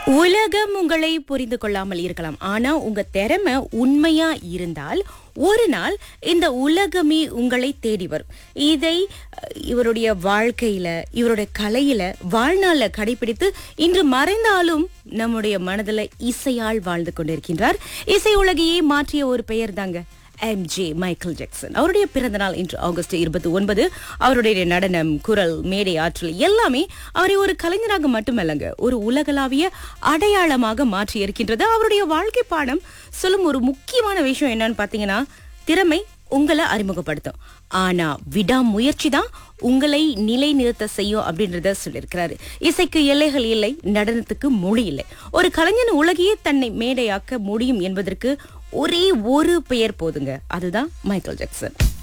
உலகம் உங்களை புரிந்து கொள்ளாமல் இருக்கலாம் ஆனா உங்க திறமை உண்மையா இருந்தால் ஒரு நாள் இந்த உலகமே உங்களை தேடி வரும் இதை அஹ், இவருடைய வாழ்க்கையில இவருடைய கலையில வாழ்நாள்ல கடைபிடித்து இன்று மறைந்தாலும் நம்முடைய மனதுல இசையால் வாழ்ந்து கொண்டிருக்கின்றார் இசை உலகையே மாற்றிய ஒரு பெயர் தாங்க எம் ஜே மைக்கேல் ஜாக்சன் அவருடைய பிறந்த நாள் இன்று ஆகஸ்ட் இருபத்தி ஒன்பது அவருடைய நடனம் குரல் மேடை ஆற்றல் எல்லாமே அவரை ஒரு கலைஞராக மட்டுமல்லங்க ஒரு உலகளாவிய அடையாளமாக மாற்றி இருக்கின்றது அவருடைய வாழ்க்கை பாடம் சொல்லும் ஒரு முக்கியமான விஷயம் என்னன்னு பாத்தீங்கன்னா திறமை உங்களை அறிமுகப்படுத்தும் ஆனா விடாமுயற்சி தான் உங்களை நிலைநிறுத்த செய்யும் அப்படின்றத சொல்லியிருக்கிறாரு இசைக்கு எல்லைகள் இல்லை நடனத்துக்கு மொழி இல்லை ஒரு கலைஞன் உலகையே தன்னை மேடையாக்க முடியும் என்பதற்கு ஒரே ஒரு பெயர் போதுங்க அதுதான் மைக்கேல் ஜாக்சன்